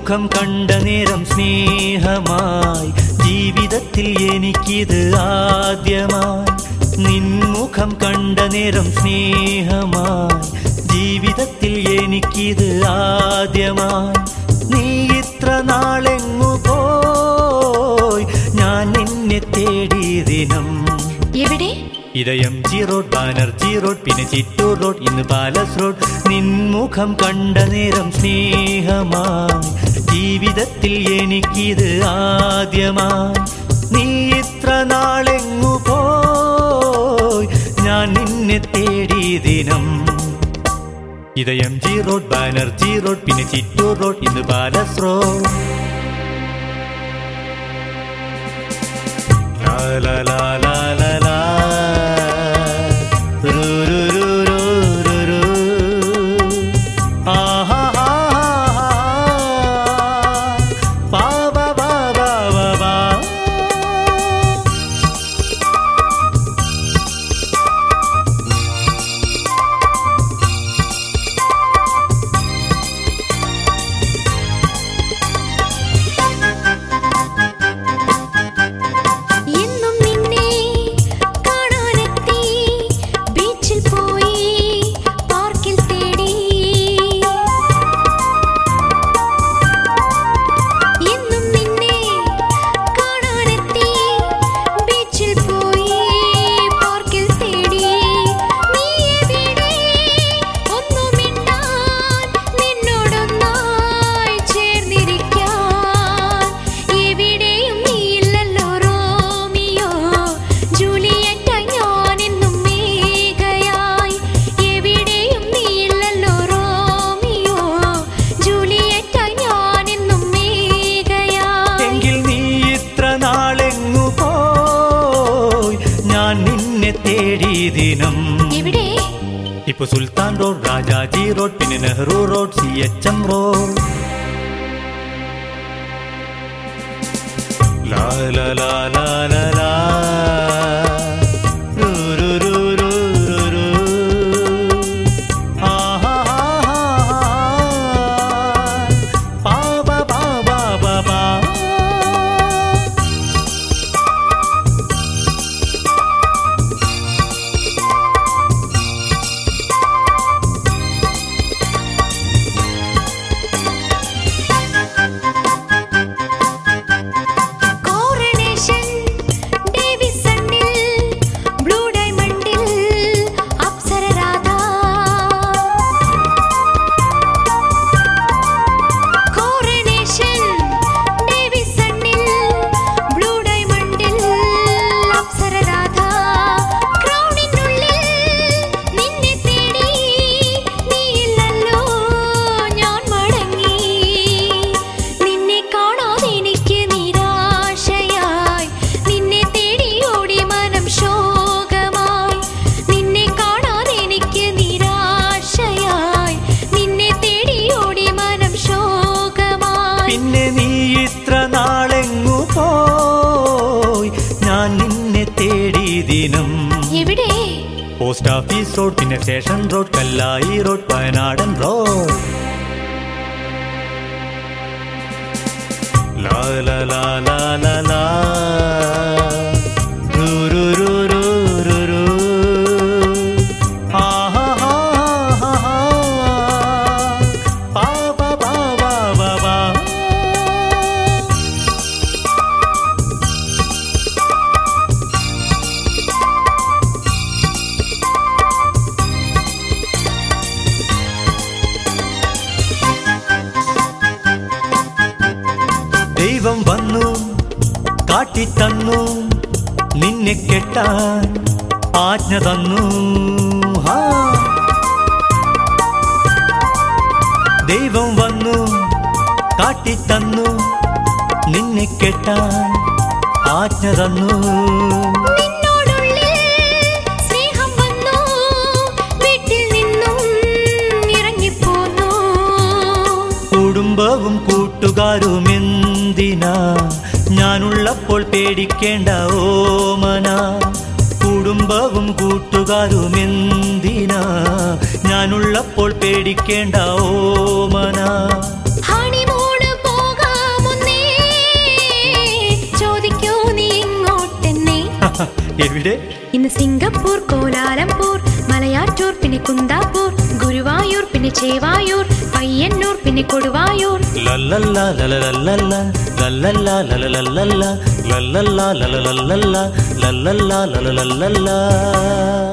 മുഖം കണ്ട നേരം സ്നേഹമായി ജീവിതത്തിൽ എനിക്കിത് ആദ്യമായി നിൻമുഖം കണ്ട നേരം സ്നേഹമായി ജീവിതത്തിൽ എനിക്കിത് ആദ്യമായി നീ ഇത്ര നാളെങ്ങു പോയി ഞാൻ നിന്നെ തേടി ദിനം എവിടെ ഇതയം ജി റോഡ് ബാനർജി റോഡ് പിന്നെ ചിറ്റൂർ റോഡ് ഇന്ന് പാലസ് റോഡ് നിൻമുഖം കണ്ട നേരം സ്നേഹമായി ജീവിതത്തിൽ എനിക്കിത് ആദ്യമായി നീ ഇത്ര നാളെങ്ങു പോയി ഞാൻ നിന്നെ തേടി ദിനം ഇതയം ജി റോഡ് ബാനർജി റോഡ് പിന്നെ ചിറ്റൂർ റോഡ് ഇന്ന് palace road La la la la la la. Ru ru ru ru ru ru. Ah ha ha ha ha. Ba ba ba ba ba ba. എന്നും നിന്നെ കാണാനെത്തി ബീച്ചിൽ പോയി പാർക്കിൽ തേടി എന്നും നിന്നെ കാണാനെത്തി ബീച്ചിൽ പോയി പാർക്കിൽ തേടി നീ എവിടെ ഒന്നും മിണ്ടാൻ നിന്നോടൊന്നായി ചേർന്നിരിക്കാൻ എവിടെയും നീയില്ലല്ലോ റോമിയോ ജൂലിയറ്റ ഞാനെന്നും മേഘയായി എവിടെയും നീയില്ലല്ലോ റോമിയോ ജൂലിയറ്റ ഞാനെന്നും മേഘയായി എങ്കിൽ നീ ഇത്ര നാളെങ്ങു പോയി ഞാൻ നിന്നെ തേടി ദിനം എവിടെ ഇപ്പൊ സുൽത്താൻ റോഡ് രാജാജി റോഡ് പിന്നെ Nehru road C H M road ലാ ലാ ലാ ലാ ലാ ലാ. രു രു രു രു രു രു. ആ ഹാ ഹാ ഹാ ഹാ. പാ പാ പാ പാ പാ പാ. കോറനേഷൻ ഡേവിസണിൽ ബ്ലൂ ഡയമണ്ടിൽ അപ്സര രാധ കോറനേഷൻ ഡേവിസണിൽ ബ്ലൂ ഡയമണ്ടിൽ അപ്സര രാധ ക്രൗണിനുള്ളിൽ നിന്നെ തേടി നീയില്ലല്ലോ ഞാൻ മടങ്ങി നിന്നെ കാണാതെ എനിക്ക് നിരാശയായി നിന്നെ തേടി ഓടി മനം ശോകമായി നിന്നെ കാണാതെ എനിക്ക് നിരാശയായി നിന്നെ തേടി ഓടി മനം ശോകമായി പിന്നെ നീ ഇത്ര നാളെങ്ങു പോയി ഞാൻ നിന്നെ തേടി ദിനം എവിടെ പോസ്റ്റ് ഓഫീസ് റോഡ് പിന്നെ സ്റ്റേഷൻ റോഡ് കല്ലായി റോഡ് വയനാടൻ റോഡ് ലാ ലാ ലാ ലാ ലാ ലാ. രു രു രു രു രു രു. ആ ഹാ ഹാ ഹാ ഹാ. പാ പാ പാ പാ പാ പാ. ദൈവം വന്നു കാട്ടിത്തന്നു നിന്നെ കെട്ടാൻ ആജ്ഞ തന്നു ഹാ. ദൈവം വന്നു കാട്ടിത്തന്നു നിന്നെ കെട്ടാൻ ആജ്ഞ തന്നു നിന്നോടുള്ളിൽ സ്നേഹം വന്നു വീട്ടിൽ നിന്നും ഇറങ്ങിപ്പോന്നു കുടുംബവും കൂട്ടുകാരും എന്തിനാ ഞാനുള്ളപ്പോൾ പേടിക്കേണ്ട ഓമന കുടുംബവും കൂട്ടുകാരും എന്തിനാ ഞാനുള്ളപ്പോൾ പേടിക്കേണ്ട ഓമന ഹണിമൂണ് പോ എവിടെ ഇന്ന് സിംഗപ്പൂർ കോലാലംപൂർ മലയാറ്റൂർ പിന്നെ കുന്താപൂർ ഗുരുവായൂർ പിന്നെ ചേവായൂർ പയ്യന്നൂർ പിന്നെ കൊടുവായൂർ ലല്ലല്ല ലലലല്ലല്ല ലല്ലല്ല ലലലല്ലല്ല ലല്ലല്ല ലലലല്ലല്ല ലല്ലല്ല ലലലല്ലല്ല